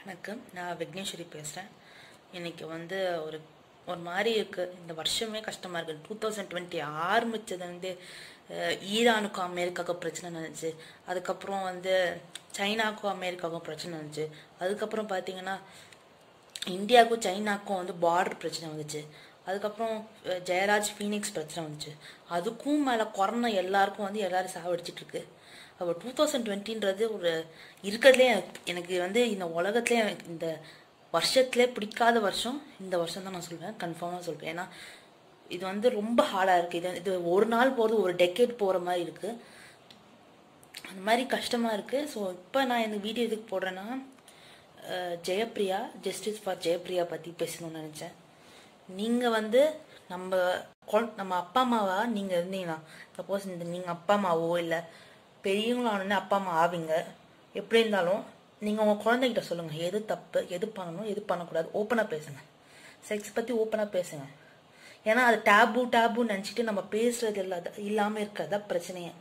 வணக்கம் நான் விக்னேஸ்வரி பேசுகிறேன் இன்னைக்கு வந்து ஒரு ஒரு மாதிரி இருக்குது இந்த வருஷமே கஷ்டமாக இருக்குது டூ தௌசண்ட் டுவெண்ட்டி ஆரம்பித்தது வந்து அஹ், ஈரானுக்கும் அமெரிக்காவுக்கும் பிரச்சனை நடந்துச்சு அதுக்கப்புறம் வந்து சைனாக்கும் அமெரிக்காவுக்கும் பிரச்சனை வந்துச்சு அதுக்கப்புறம் பார்த்தீங்கன்னா இந்தியாவுக்கும் சைனாக்கும் வந்து பார்டர் பிரச்சனை வந்துச்சு அதுக்கப்புறம் அஹ், ஜெயராஜ் ஃபீனிக்ஸ் பிரச்சனை வந்துச்சு அதுக்கும் மேலே கொரோனா எல்லாருக்கும் வந்து எல்லாரும் சாவடிச்சிட்டு இருக்கு அப்போ டூ தௌசண்ட் டுவெண்ட்டின்றது ஒரு இருக்கிறதுலே எனக்கு எனக்கு வந்து இந்த உலகத்துலேயே எனக்கு இந்த வருஷத்துலேயே பிடிக்காத வருஷம் இந்த வருஷம் தான் நான் சொல்வேன் கன்ஃபார்மாக சொல்வேன் ஏன்னா இது வந்து ரொம்ப ஹார்டாக இருக்குது இது இது ஒரு நாள் போகிறது ஒரு டெக்கேட் போகிற மாதிரி இருக்குது அந்த மாதிரி கஷ்டமாக இருக்குது ஸோ இப்போ நான் இந்த வீடியோ எதுக்கு போடுறேன்னா அஹ், ஜெயப்ரியா ஜஸ்டிஸ் ஃபார் ஜெயப்ரியா பற்றி பேசணும்னு நினச்சேன் நீங்கள் வந்து நம்ம கொ- நம்ம அப்பா அம்மாவா நீங்கள் இருந்தீங்கன்னா சப்போஸ் இந்த நீங்கள் அப்பா அம்மாவோ இல்லை பெரியவங்களானே அப்பா அம்மா ஆவீங்க எப்படி இருந்தாலும் நீங்கள் உங்கள் குழந்தைகிட்ட சொல்லுங்கள் எது தப்பு எது பண்ணணும் எது பண்ணக்கூடாது ஓப்பனாக பேசுங்க செக்ஸ் பற்றி ஓப்பனாக பேசுங்க ஏன்னா அது டேபு டேபுன்னு நினச்சிட்டு நம்ம பேசுறது இல்லாத இல்லாமல் இருக்கிறதா பிரச்சனையே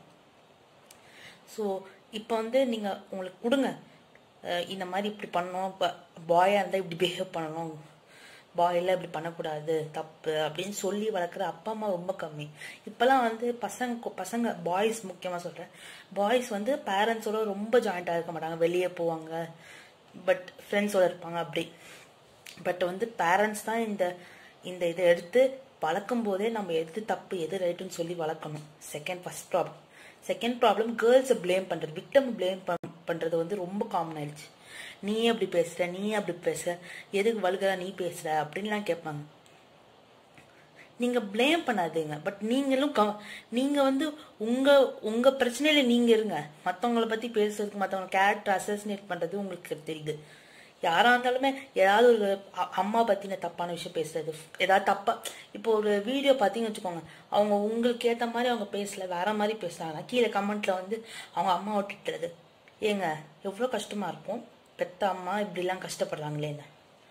ஸோ இப்போ வந்து நீங்கள் உங்களுக்கு கொடுங்க அஹ் இந்த மாதிரி இப்படி பண்ணணும் இப்போ பாயாக இருந்தால் இப்படி பிஹேவ் பண்ணணும் பாயெல்லாம் இப்படி பண்ணக்கூடாது தப்பு அப்படின்னு சொல்லி வளர்க்குற அப்பா அம்மா ரொம்ப கம்மி இப்போல்லாம் வந்து பசங்க பசங்க பாய்ஸ் முக்கியமாக சொல்கிறேன் பாய்ஸ் வந்து பேரண்ட்ஸோட ரொம்ப ஜாயிண்டாக இருக்க மாட்டாங்க வெளியே போவாங்க பட் ஃப்ரெண்ட்ஸோட இருப்பாங்க அப்படி பட் வந்து பேரண்ட்ஸ் தான் இந்த இந்த இதை எடுத்து வளர்க்கும் போதே நம்ம எது தப்பு எது ரைட்டுன்னு சொல்லி வளர்க்கணும் second first problem second problem கேர்ள்ஸை ப்ளேம் பண்ணுறது விக்டம் ப்ளேம் பண்ணுறது வந்து ரொம்ப காமன் ஆயிடுச்சு நீ அப்படி பேசுற நீ அப்படி பேசுற எதுக்கு வல்கரா நீ பேசுற அப்படின்லாம் கேட்பாங்க நீங்க ப்ளேம் பண்ணாதீங்க பட் நீங்களும் க- நீங்க வந்து உங்க உங்க பிரச்சனையில நீங்க இருங்க மத்தவங்கள பத்தி பேசுறதுக்கு மத்தவங்க கேரக்டர் அசசினேட் பண்றது உங்களுக்கு தெரியுது யாரா இருந்தாலுமே ஏதாவது ஒரு அ- அம்மா பத்தின தப்பான விஷயம் பேசுறது ஏதாவது தப்பா இப்போ ஒரு வீடியோ பார்த்தீங்கன்னு வச்சுக்கோங்க அவங்க உங்களுக்கு ஏத்த மாதிரி அவங்க பேசல வேற மாதிரி பேசுறாங்கன்னா கீழே கமெண்ட்ல வந்து அவங்க அம்மா விட்டுட்டுறது ஏங்க எவ்வளோ கஷ்டமா இருக்கும் பெத்த அம்மா இப்படிலாம் கஷ்டப்படுறாங்களேன்னு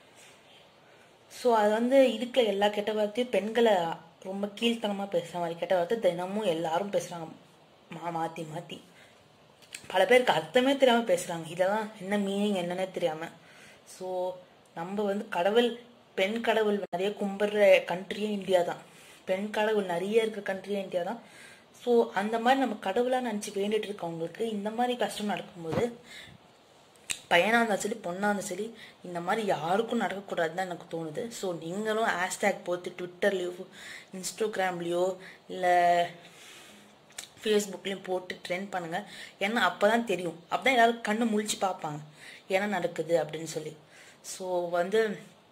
ஸோ அது வந்து இதுக்குள்ள எல்லா கெட்ட வார்த்தையும் பெண்களை ரொம்ப கீழ்த்தனமா பேசுற மாதிரி கெட்ட வார்த்தை தினமும் எல்லாரும் பேசுறாங்க மா மாத்தி மாத்தி பல பேருக்கு அர்த்தமே தெரியாம பேசுறாங்க இதெல்லாம் என்ன மீனிங் என்னன்னே தெரியாம ஸோ நம்ம வந்து கடவுள் பெண் கடவுள் நிறைய கும்பிடுற கண்ட்ரியே இந்தியா தான் பெண் கடவுள் நிறைய இருக்க கண்ட்ரியே இந்தியா தான் ஸோ அந்த மாதிரி நம்ம கடவுளா நினச்சி வேண்டிட்டு இருக்கவங்களுக்கு இந்த மாதிரி கஷ்டம் நடக்கும்போது பையனாக இருந்தாலும் சரி பொண்ணாக இருந்தாலும் சரி இந்த மாதிரி யாருக்கும் நடக்கக்கூடாதுன்னு தான் எனக்கு தோணுது ஸோ நீங்களும் ஹேஷ்டேக் போட்டு ட்விட்டர்லேயோ இன்ஸ்டாகிராம்லேயோ இல்லை ஃபேஸ்புக்லேயும் போட்டு ட்ரெண்ட் பண்ணுங்கள் ஏன்னா அப்போ தான் தெரியும் அப்போ தான் எல்லாரும் கண்ணு முழிச்சு பார்ப்பாங்க என்ன நடக்குது அப்படின்னு சொல்லி ஸோ வந்து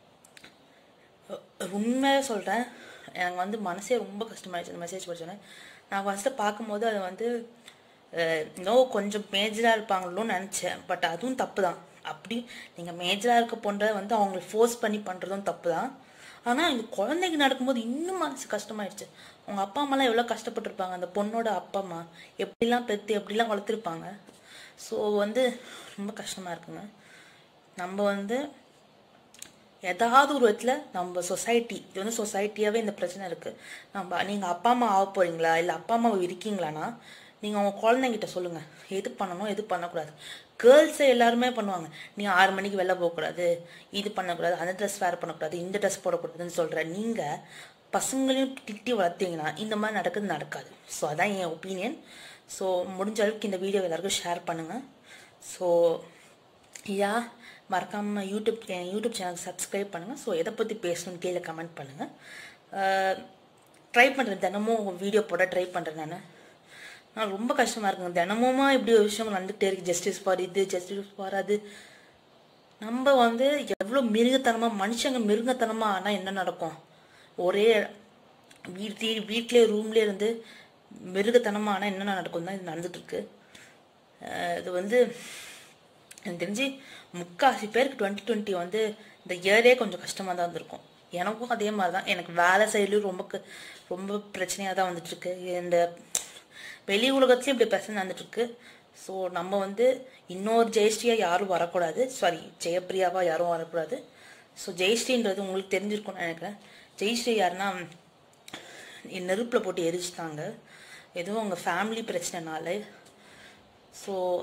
உண்மையாக சொல்கிறேன் எனக்கு வந்து மனசே ரொம்ப கஷ்டமாயிடுச்சு அந்த மெசேஜ் படிச்சோன்னே நான் ஃபஸ்ட்டு பார்க்கும்போது அது வந்து நோ கொஞ்சம் மேஜராக இருப்பாங்களோன்னு நினச்சேன் பட் அதுவும் தப்பு தான் அப்படி நீங்கள் மேஜராக இருக்க பொண்ணை வந்து அவங்களை ஃபோர்ஸ் பண்ணி பண்ணுறதும் தப்பு தான் ஆனால் இந்த குழந்தைக்கு நடக்கும்போது இன்னும் மனசு கஷ்டமாயிடுச்சு அவங்க அப்பா அம்மாலாம் எவ்வளோ கஷ்டப்பட்டிருப்பாங்க அந்த பொண்ணோட அப்பா அம்மா எப்படிலாம் பெற்று எப்படிலாம் வளர்த்துருப்பாங்க ஸோ வந்து ரொம்ப கஷ்டமாக இருக்குங்க நம்ம வந்து ஏதாவது ஒரு விதத்தில் நம்ம சொசைட்டி இது வந்து சொசைட்டியாகவே இந்த பிரச்சனை இருக்குது நம்ம நீங்கள் அப்பா அம்மா ஆக போகிறீங்களா இல்லை அப்பா அம்மா இருக்கீங்களான்னா நீங்கள் உங்கள் குழந்தைங்கிட்ட சொல்லுங்கள் எது பண்ணணும் எது பண்ணக்கூடாது கேர்ள்ஸை எல்லாருமே பண்ணுவாங்க நீ ஆறு மணிக்கு வெளில போகக்கூடாது இது பண்ணக்கூடாது அந்த ட்ரெஸ் வேர் பண்ணக்கூடாது இந்த ட்ரெஸ் போடக்கூடாதுன்னு சொல்கிற நீங்கள் பசங்களையும் திட்டி வளர்த்தீங்கன்னா இந்த மாதிரி நடக்குது நடக்காது ஸோ அதான் என் ஒப்பீனியன் ஸோ முடிஞ்ச அளவுக்கு இந்த வீடியோ எல்லாருக்கும் ஷேர் பண்ணுங்கள் ஸோ யா மறக்காம யூடியூப் என் யூடியூப் சேனல் சப்ஸ்கிரைப் பண்ணுங்கள் ஸோ எதை பற்றி பேசணும்னு கீழே கமெண்ட் பண்ணுங்கள் ட்ரை பண்ணுறேன் தினமும் வீடியோ போட ட்ரை பண்ணுறேன் நான் நான் ரொம்ப கஷ்டமாக இருக்குங்க தினமுமா இப்படி ஒரு விஷயம் நடந்துகிட்டே இருக்கு ஜஸ்டிஸ் ஃபார் இது ஜஸ்டிஸ் ஃபார் அது நம்ம வந்து எவ்வளோ மிருகத்தனமாக மனுஷங்க மிருகத்தனமாக ஆனால் என்ன நடக்கும் ஒரே வீட்டு வீட்டிலே ரூம்லேயே இருந்து மிருகத்தனமாக ஆனால் என்ன நடக்கும் தான் இது நடந்துட்டு இருக்கு அஹ் இது வந்து எனக்கு தெரிஞ்சு முக்காசி பேருக்கு டுவெண்ட்டி டுவெண்ட்டி வந்து இந்த இயரே கொஞ்சம் கஷ்டமாக தான் இருந்திருக்கும் எனக்கும் அதே மாதிரி தான் எனக்கு வேலை சைட்லையும் ரொம்ப க- ரொம்ப பிரச்சனையாக தான் வந்துட்டு இருக்கு இந்த வெளி உலகத்துலயும் இப்படி பிரச்சனை நடந்துட்டு இருக்கு ஸோ நம்ம வந்து இன்னொரு ஜெயஸ்ரீயா யாரும் வரக்கூடாது சாரி ஜெயப்பிரியாவா யாரும் வரக்கூடாது ஸோ ஜெயஸ்ரீன்றது உங்களுக்கு தெரிஞ்சிருக்கும்னு நினைக்கிறேன் ஜெயஸ்ரீ யாருன்னா நெருப்பில் போட்டு எரிச்சிட்டாங்க எதுவும் அவங்க ஃபேமிலி பிரச்சனைனால ஸோ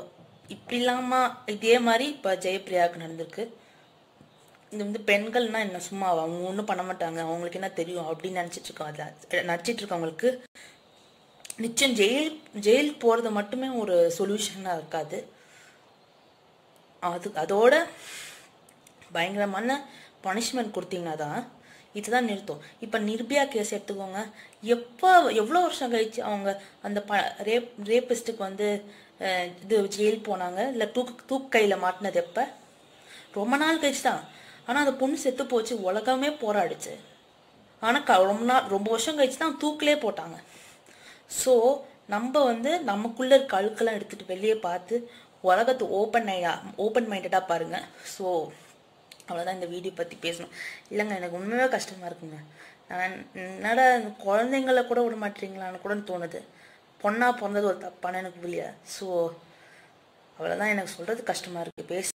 இப்படி இல்லாம இதே மாதிரி இப்போ ஜெயப்பிரியாவுக்கு நடந்திருக்கு இது வந்து பெண்கள்னா என்ன சும்மா அவங்க ஒன்றும் பண்ண மாட்டாங்க அவங்களுக்கு என்ன தெரியும் அப்படின்னு நினச்சிட்டு இருக்காங்க நினச்சிட்டு இருக்கவங்களுக்கு நிச்சயம் ஜெயில் ஜெயிலுக்கு போகிறது மட்டுமே ஒரு சொல்யூஷனாக இருக்காது அது அதோட பயங்கரமான பனிஷ்மெண்ட் கொடுத்தீங்கன்னா தான் இதுதான் நிறுத்தும் இப்போ நிர்பயா கேஸ் எடுத்துக்கோங்க எப்போ எவ்வளோ வருஷம் கழிச்சு அவங்க அந்த ப ரேப் ரேபிஸ்ட்டுக்கு வந்து அஹ், இது ஜெயில் போனாங்க இல்லை தூக்கு தூக்கு கையில் மாட்டினது எப்போ ரொம்ப நாள் கழிச்சு தான் ஆனால் அந்த பொண்ணு செத்து போச்சு உலகமே போராடிச்சு ஆனால் க ரொம்ப நாள் ரொம்ப வருஷம் கழிச்சு தான் தூக்கிலே போட்டாங்க ஸோ நம்ம வந்து நமக்குள்ள இருக்க அழுக்கெல்லாம் எடுத்துட்டு வெளியே பார்த்து உலகத்தை ஓப்பன் ஓப்பன் மைண்டடாக பாருங்க ஸோ அவ்வளோதான் இந்த வீடியோ பற்றி பேசணும் இல்லைங்க எனக்கு உண்மையாக கஷ்டமாக இருக்குங்க நான் என்னடா இந்த குழந்தைங்கள கூட விட மாட்டீங்களான்னு கூட தோணுது பொண்ணா பிறந்தது ஒரு தப்பான எனக்கு புரியல ஸோ அவ்வளோதான் எனக்கு சொல்கிறது கஷ்டமாக இருக்குது பேச